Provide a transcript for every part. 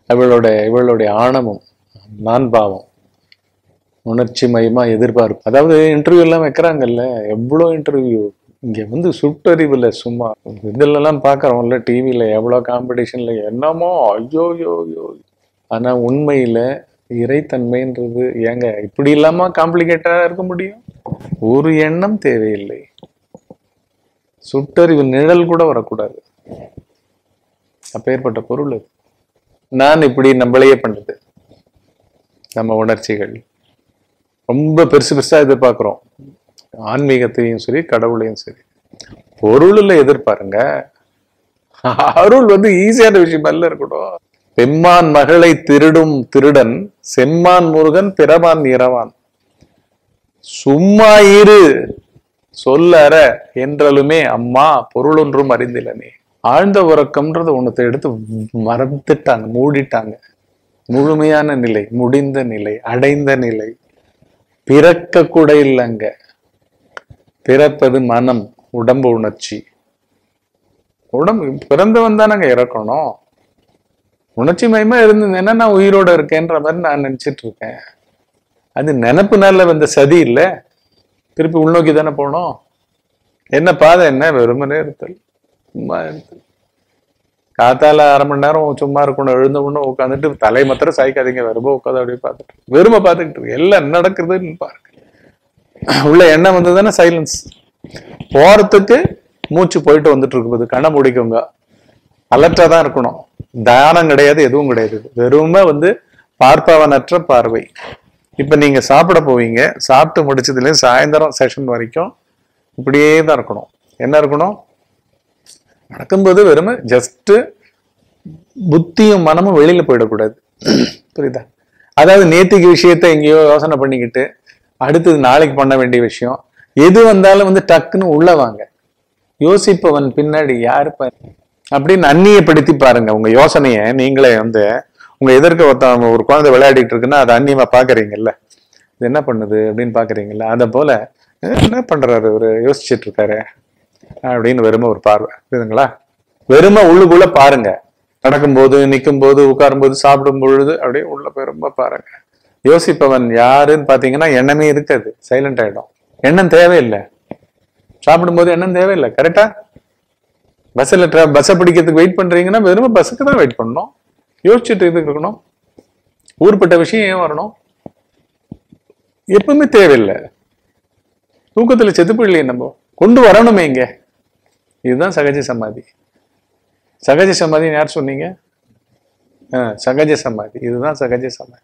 இவளோட இவளுடைய ஆணவம் நான் பாவம் உணர்ச்சி மயமா எதிர்பார்ப்பு அதாவது இன்டர்வியூ எல்லாம் வைக்கிறாங்கல்ல எவ்வளோ இன்டர்வியூ இங்க வந்து சுட்டறிவுல சும்மா இதுலலாம் பார்க்கறோம்ல டிவியில எவ்வளோ காம்படிஷன்ல என்னமோ ஐயோ யோ யோ ஆனா உண்மையில இறைத்தன்மைன்றது ஏங்க இப்படி இல்லாம காம்ப்ளிகேட்டா இருக்க முடியும் ஒரு எண்ணம் தேவையில்லை சுட்டறிவு நிழல் கூட வரக்கூடாது அப்பேற்பட்ட பொருள் அது நான் இப்படி நம்மளையே பண்ணுது நம்ம உணர்ச்சிகள் ரொம்ப பெருசு பெருசா எதிர்பார்க்கிறோம் ஆன்மீகத்தையும் சரி கடவுளையும் சரி பொருள்ல எதிர்பாருங்க அருள் வந்து ஈஸியான விஷயம் அல்ல இருக்கட்டும் பெம்மான் மகளை திருடும் திருடன் செம்மான் முருகன் பிறவான் இரவான் சும்மா இரு சொல்லற என்றாலுமே அம்மா பொருள் ஒன்றும் அறிந்திலனே ஆழ்ந்த உறக்கம்ன்றத ஒன்றத்தை எடுத்து மறந்துட்டாங்க மூடிட்டாங்க முழுமையான நிலை முடிந்த நிலை அடைந்த நிலை பிறக்க கூட இல்லைங்க பிறப்பது மனம் உடம்பு உணர்ச்சி உடம்பு பிறந்தவன் தானங்க இறக்கணும் உணர்ச்சி மயமா இருந்ததுன்னா நான் உயிரோட இருக்கேன்ற மாதிரி நான் நினைச்சிட்டு இருக்கேன் அது நினப்புனால வந்த சதி இல்ல திருப்பி உள்நோக்கி தானே போனோம் என்ன பாதை என்ன வெறுமனே இருத்தல் சும்மா இருத்தல் காத்தால அரை மணி நேரம் சும்மா இருக்கணும் எழுந்த உடனே உட்காந்துட்டு தலை மாத்திரம் சாய்க்காதீங்க வெறும உட்காந்து அப்படியே பார்த்துட்டு வெறுமை பார்த்துக்கிட்டு இருக்கு எல்லாம் நடக்குதுன்னு பாருங்க உள்ள எண்ணம் வந்ததுன்னா சைலன்ஸ் போறதுக்கு மூச்சு போயிட்டு வந்துட்டு இருக்கும்போது கண்ணை முடிக்கோங்க அலர்ட்டா தான் இருக்கணும் தானம் கிடையாது எதுவும் கிடையாது வெறுமை வந்து பார்ப்பவனற்ற பார்வை இப்ப நீங்க சாப்பிட போவீங்க சாப்பிட்டு முடிச்சதுல சாயந்தரம் செஷன் வரைக்கும் இப்படியே தான் இருக்கணும் என்ன இருக்கணும் நடக்கும்போது வெறுமை ஜஸ்ட் புத்தியும் மனமும் வெளியில போயிடக்கூடாது புரியுதா அதாவது நேத்திக்கு விஷயத்த எங்கேயோ யோசனை பண்ணிக்கிட்டு அடுத்தது நாளைக்கு பண்ண வேண்டிய விஷயம் எது வந்தாலும் வந்து டக்குன்னு உள்ள வாங்க யோசிப்பவன் பின்னாடி யாரு பாரு அப்படின்னு அந்நியப்படுத்தி பாருங்க உங்க யோசனைய நீங்களே வந்து உங்க எதிர்க்க ஒருத்தன் ஒரு குழந்தை விளையாடிட்டு இருக்குன்னா அதை அந்நியமா பாக்குறீங்கல்ல இது என்ன பண்ணுது அப்படின்னு பாக்குறீங்கல்ல அதை போல "அஹ், என்ன பண்றாரு இவரு யோசிச்சுட்டு இருக்காரு அப்படின்னு வெறுமை ஒரு பார்வை புரியுதுங்களா வெறுமை உள்ளுக்குள்ள பாருங்க நடக்கும்போது நிக்கும்போது உட்காரும்போது சாப்பிடும் பொழுது அப்படியே உள்ள போய் ரொம்ப பாருங்க யோசிப்பவன் யாருன்னு பாத்தீங்கன்னா எண்ணமே இருக்காது சைலண்ட் ஆயிடும் எண்ணம் தேவையில்லை சாப்பிடும்போது எண்ணம் தேவையில்லை கரெக்டா பஸ்ஸில் பஸ்ஸை பிடிக்கிறதுக்கு வெயிட் பண்றீங்கன்னா வெறும் பஸ்ஸுக்கு தான் வெயிட் பண்ணணும் யோசிச்சுட்டு இதுக்கு இருக்கணும் ஊர்பட்ட விஷயம் ஏன் வரணும் எப்பவுமே தேவையில்லை தூக்கத்துல செத்து போயிடலையே நம்ம கொண்டு வரணுமே இங்க இதுதான் சகஜ சமாதி சகஜ சமாதின்னு யார் சொன்னீங்க ஆ, சகஜ சமாதி இதுதான் சகஜ சமாதி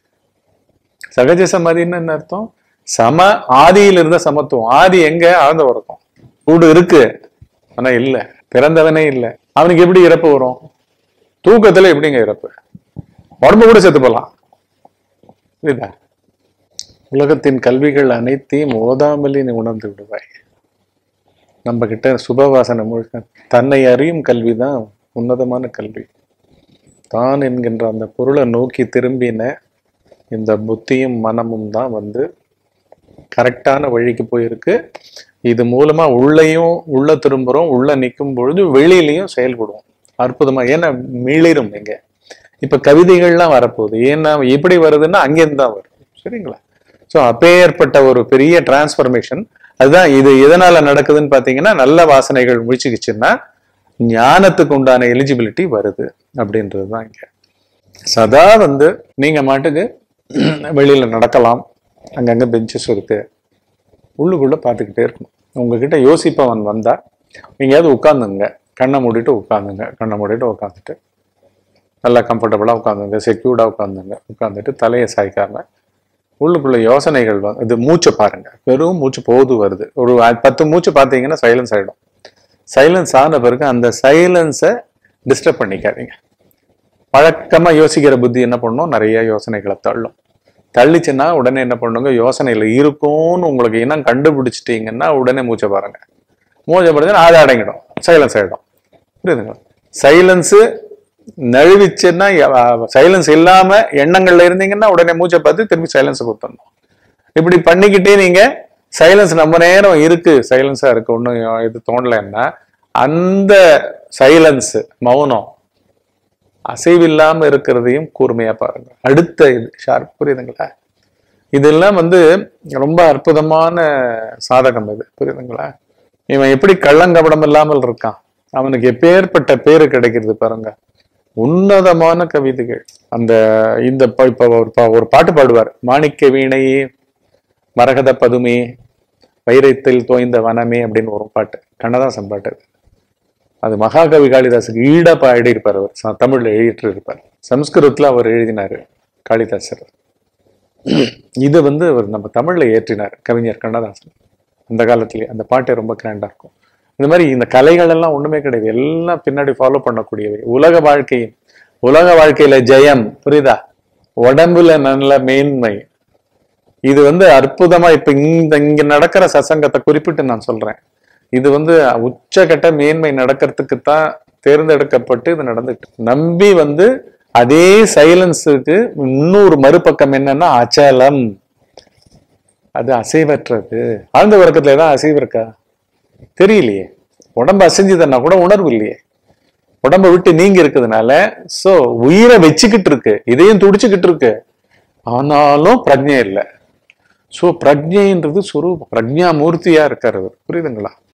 சகஜ சமாதின்னு என்ன அர்த்தம் சம ஆதியில் இருந்த சமத்துவம் ஆதி எங்க ஆழ்ந்த உறக்கம் கூடு இருக்கு ஆனா இல்ல பிறந்தவனே இல்ல அவனுக்கு எப்படி இறப்பு வரும் தூக்கத்துல எப்படிங்க இறப்பு உடம்பு கூட செத்து போலாம் புரியுதா உலகத்தின் கல்விகள் அனைத்தையும் ஓதாமலே நீ உணர்ந்து விடுவாய் நம்ம கிட்ட சுபவாசனை முழுக்க தன்னை அறியும் கல்விதான் உன்னதமான கல்வி தான் என்கின்ற அந்த பொருளை நோக்கி திரும்பின இந்த புத்தியும் மனமும் தான் வந்து கரெக்டான வழிக்கு போயிருக்கு இது மூலமா உள்ளேயும் உள்ள திரும்புறோம் உள்ள நிற்கும் பொழுது வெளியிலையும் செயல்படுவோம் அற்புதமா ஏன்னா மிளிரும் இங்க இப்ப கவிதைகள்லாம் வரப்போகுது ஏன்னா எப்படி வருதுன்னா அங்கேருந்து தான் வரும் சரிங்களா ஸோ அப்பேற்பட்ட ஒரு பெரிய டிரான்ஸ்ஃபர்மேஷன் அதுதான் இது எதனால நடக்குதுன்னு பார்த்தீங்கன்னா நல்ல வாசனைகள் முடிச்சுக்கிச்சுன்னா ஞானத்துக்கு உண்டான எலிஜிபிலிட்டி வருது அப்படின்றது தான் இங்க சதா வந்து நீங்க மாட்டுக்கு வெளியில நடக்கலாம் அங்கங்க பெஞ்சஸ் இருக்கு உள்ளுக்குள்ள பார்த்துக்கிட்டே இருக்கணும் உங்ககிட்ட யோசிப்பவன் வந்தா எங்கேயாவது உட்காந்துங்க கண்ணை மூடிட்டு உட்காந்துங்க கண்ணை மூடிட்டு உட்காந்துட்டு நல்லா கம்ஃபர்டபுளாக உட்காந்துங்க செக்யூர்டாக உட்காந்துங்க உட்காந்துட்டு தலையை சாய்க்காம உள்ளுக்குள்ள யோசனைகள் வந்து இது மூச்சை பாருங்க வெறும் மூச்சு போது வருது ஒரு அ- பத்து மூச்சு பார்த்தீங்கன்னா சைலன்ஸ் ஆயிடும் சைலன்ஸ் ஆன பிறகு அந்த சைலன்ஸை டிஸ்டர்ப் பண்ணிக்காதீங்க பழக்கமா யோசிக்கிற புத்தி என்ன பண்ணும் நிறைய யோசனைகளை தள்ளும் தள்ளிச்சுன்னா உடனே என்ன பண்ணுங்க யோசனையில இருக்கும்னு உங்களுக்கு இனம் கண்டுபிடிச்சிட்டீங்கன்னா உடனே மூச்சை பாருங்க மூச்சை பாருங்க அது அடங்கிடும் சைலன்ஸ் ஆயிடும் புரியுதுங்களா சைலன்ஸு நழுவிச்சுன்னா சைலன்ஸ் இல்லாம எண்ணங்கள்ல இருந்தீங்கன்னா உடனே மூச்சை பார்த்து திருப்பி சைலன்ஸ் கொடுத்துடணும் இப்படி பண்ணிக்கிட்டே நீங்க சைலன்ஸ் நம்ம நேரம் இருக்கு சைலன்ஸா இருக்கு ஒன்றும் இது தோணலைன்னா அந்த சைலன்ஸ் மௌனம் அசைவில்லாம இருக்கிறதையும் கூர்மையா பாருங்க அடுத்த இது ஷார்ப் புரியுதுங்களா இதெல்லாம் வந்து ரொம்ப அற்புதமான சாதகம் இது புரியுதுங்களா இவன் எப்படி கள்ளங்கபடம் இல்லாமல் இருக்கான் அவனுக்கு எப்பேற்பட்ட பேரு கிடைக்கிறது பாருங்க உன்னதமான கவிதைகள் அந்த இந்த ப- இப்ப ஒரு பா- ஒரு பாட்டு பாடுவார் மாணிக்க வீணையே மரகத பதுமே வைரத்தில் தோய்ந்த வனமே அப்படின்னு ஒரு பாட்டு கண்ணதாசன் பாட்டு அது. அது மகாகவி காளிதாசுக்கு ஈடா பாடி இருப்பார் அவர் ச- தமிழ்ல எழுதிட்டு இருப்பார் சம்ஸ்கிருதத்துல அவர் எழுதினாரு காளிதாசர் இது வந்து அவர் நம்ம தமிழ்ல ஏற்றினார் கவிஞர் கண்ணதாசன் அந்த காலத்திலேயே அந்த பாட்டு ரொம்ப கிராண்டா இருக்கும் இந்த மாதிரி இந்த கலைகள் எல்லாம் ஒண்ணுமே கிடையாது எல்லாம் பின்னாடி ஃபாலோ பண்ணக்கூடியவை உலக வாழ்க்கையின் உலக வாழ்க்கையில ஜெயம் புரியுதா உடம்புல நல்ல மேன்மை இது வந்து அற்புதமா இப்ப இந்த இங்க நடக்கிற சசங்கத்தை குறிப்பிட்டு நான் சொல்றேன் இது வந்து உச்சகட்ட மேன்மை நடக்கிறதுக்கு தான் தேர்ந்தெடுக்கப்பட்டு இது நடந்துட்டு இருக்கு. நம்பி வந்து அதே சைலன்ஸுக்கு இன்னொரு மறுபக்கம் என்னன்னா அச்சலம் அது அசைவற்றது ஆழ்ந்த உறக்கத்துல ஏதாவது அசைவு இருக்கா தெரியலையே உடம்பு அசைஞ்சுதுன்னா கூட உணர்வு இல்லையே உடம்ப விட்டு நீங்கி இருக்கிறதுனால சோ உயிரை வச்சுக்கிட்டு இருக்கு இதையும் துடிச்சுக்கிட்டு இருக்கு ஆனாலும் பிரஜை இல்லை சோ பிரஜைன்றது சுரூபம் பிரஜா மூர்த்தியா இருக்காரு அவர் புரியுதுங்களா